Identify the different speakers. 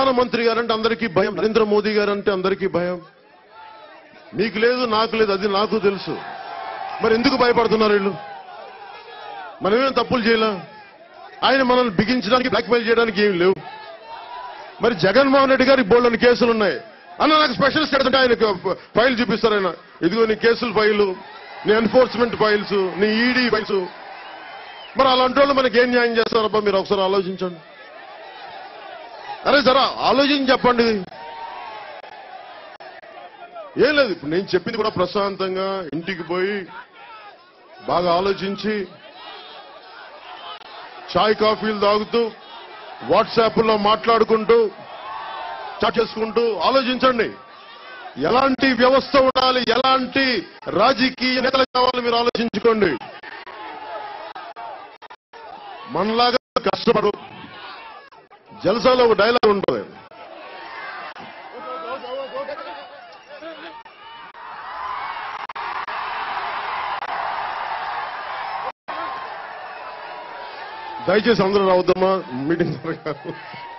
Speaker 1: ప్రధానమంత్రి గారంటే అందరికీ భయం నరేంద్ర మోదీ గారంటే అందరికీ భయం మీకు లేదు నాకు లేదు అది నాకు తెలుసు మరి ఎందుకు భయపడుతున్నారు వీళ్ళు మనమేం తప్పులు చేయలే ఆయన మనల్ని బిగించడానికి బ్లాక్మెయిల్ చేయడానికి ఏం లేవు మరి జగన్మోహన్ రెడ్డి గారికి బోల్డని కేసులు ఉన్నాయి అన్న నాకు స్పెషల్ స్టేటస్ అంటే ఆయన ఫైల్ చూపిస్తారు ఆయన ఇదిగో నీ కేసుల ఫైలు నీ ఎన్ఫోర్స్మెంట్ ఫైల్స్ నీ ఈడీ ఫైల్స్ మరి అలాంటి వాళ్ళు మనకి ఏం న్యాయం చేస్తారబ్బా మీరు ఒకసారి ఆలోచించండి అరే జరా ఆలోచించి చెప్పండి ఏం లేదు ఇప్పుడు నేను చెప్పింది కూడా ప్రశాంతంగా ఇంటికి పోయి బాగా ఆలోచించి చాయ్ కాఫీలు తాగుతూ వాట్సాప్ లో మాట్లాడుకుంటూ చాట్ చేసుకుంటూ ఆలోచించండి ఎలాంటి వ్యవస్థ ఉండాలి ఎలాంటి రాజకీయ నేతలు కావాలి మీరు ఆలోచించుకోండి మనలాగా కష్టపడు జలసాలో ఒక డైలాగ్ ఉంటుంది దయచేసి అందరూ రావద్దమ్మా మీటింగ్ త్వరగా